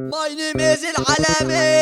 ماي نيم از العالمي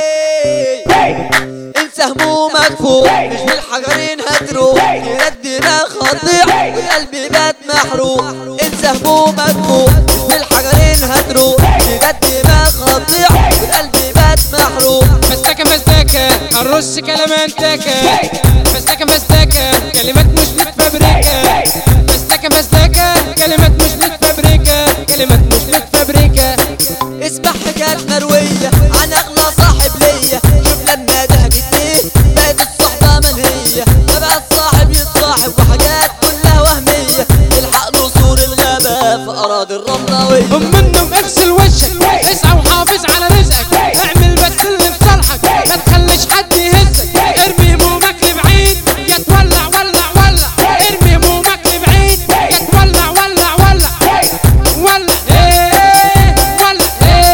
انسى همومك فوق مش بالحجرين هتروح كده الدماغ هتضيع وقلبي بات محروق انسى همومك فوق مش بالحجرين هتروح كده الدماغ هتضيع وقلبي بات محروق فستكة فستكة هنرص كلاماتك فستكة فستكة كلمات مش متفبركة فستكة فستكة كلمات مش متفبركة كلمات مش متفبركة اسمع حكاية مروية عن اغلى صاحب ليا شوف لما ضحكت ليه بقت الصحبة منهية ما بقى الصاحب يتصاحب وحاجات كلها وهمية الحق نصور الغابة في اراضي الرملوية هم منهم اغسل وشك اسعى وحافظ على رزقك اعمل بس اللي في صالحك ما تخليش حد يهزك ارمي همومك لبعيد يا تولع ولع ولع ارمي همومك لبعيد يا تولع ولع ولع ولع ايه ولع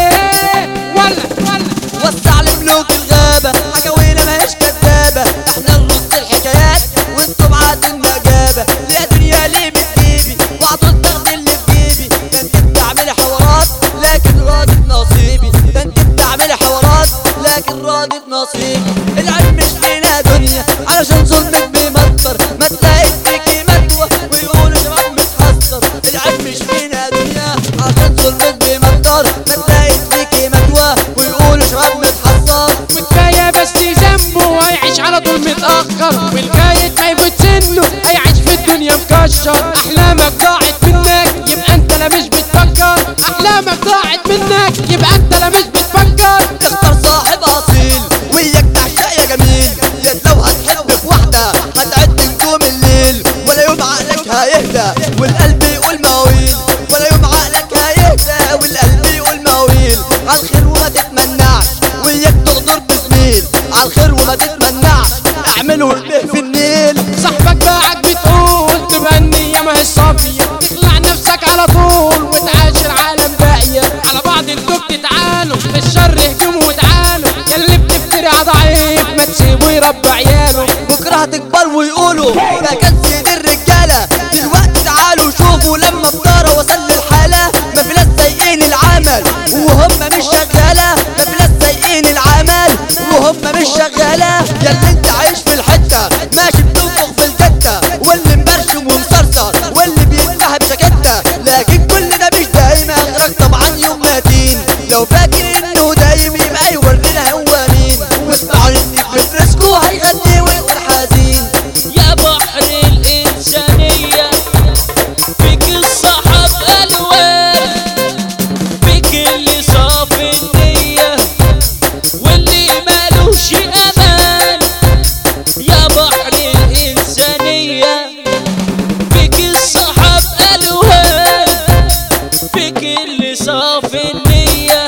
ايه ولع ولع وسع لملوك الغابة حكاوينا ماهيش كدابة احنا نرص الحكايات وانتم عادلنا اجابة ليه دنيا ليه بتجيبي وعطول تاخدي اللي في جيبي ده انت بتعملي حوارات لكن راضي بنصيبي ده انت بتعملي حوارات لكن راضي بنصيبي العلم مش فينا دنيا علشان ظلمك بيمطر ما تلاقي فيكي مدوى ويقولوا شباب متحسر العلم مش فينا دنيا علشان ظلمك بيمطر ما تلاقي فيكي مدوى ويقولوا شباب متحسر وكفاية بس ذنبه هيعيش على طول متأخر والكايد ما يفوت سنه هيعيش في الدنيا مكشر أحلامك ضاعت منك يبقى أنت لا مش بتفكر أحلامك ضاعت منك يبقى أنت لا مش بتفكر اختار صاحب اصيل وياك تعشق يا جميل يا لو هتحب في واحدة هتعد نجوم الليل ولا يوم عقلك هيهدى والقلب يقول مواويل ولا يوم عقلك هيهدى والقلب يقول مواويل عالخير وما تتمنعش وياك تغدر بزميل عالخير وما تتمنعش اعمله به في النيل صاحبك باعك بتقول تبقى النية ما هي صافية تخلع نفسك على طول وتعاشر عالم باقية على بعض انتوا بتتعانوا الشر هجوم وتعانوا ياللي بتفتري على ضعيف ما تسيبه يربي عياله بكره هتكبر ويقولوا ما كان سيد الرجاله دلوقتي تعالوا شوفوا لما بطاره وصل للحاله ما في ناس سايقين العمل وهم مش شغاله ما في ناس سايقين العمل وهم مش شغاله يا اللي انت عايش في الحته ماشي بتنفخ في الجته واللي مبرشم ومصرصر واللي بينتهى بشكته لكن كل ده مش دايم اخرك طبعا يوم ماتين لو فاكر انه دايم يبقى يورينا هو مين واسمعوا انك بترسكو هيغني وانت حزين يا بحر الإنسانية فيك الصحاب ألوان فيك اللي صافي النية واللي مالوش أمان يا بحر الإنسانية فيك الصحاب ألوان فيك اللي صافي النية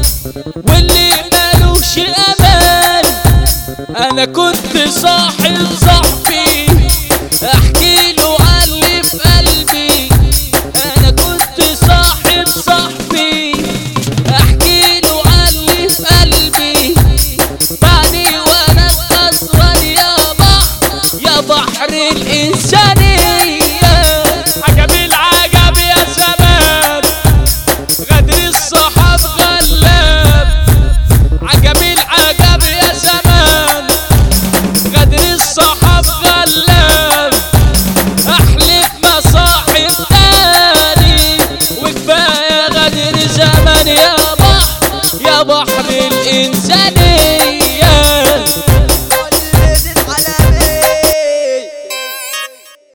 واللي مالوش أمان انا كنت صاحب صاحبي احكي له عن اللي في قلبي انا كنت صاحب صاحبي احكي له عن اللي في قلبي بعدي وانا اتأثر يا بحر يا بحر الانسانية عجب العجب يا زمان غدر الصحاب غلاب عجب العجب يا زمان غدر الصحاب غلاب احلف ما صاحب تاني وكفايه غدر زمان يا بحر يا بحر الانسان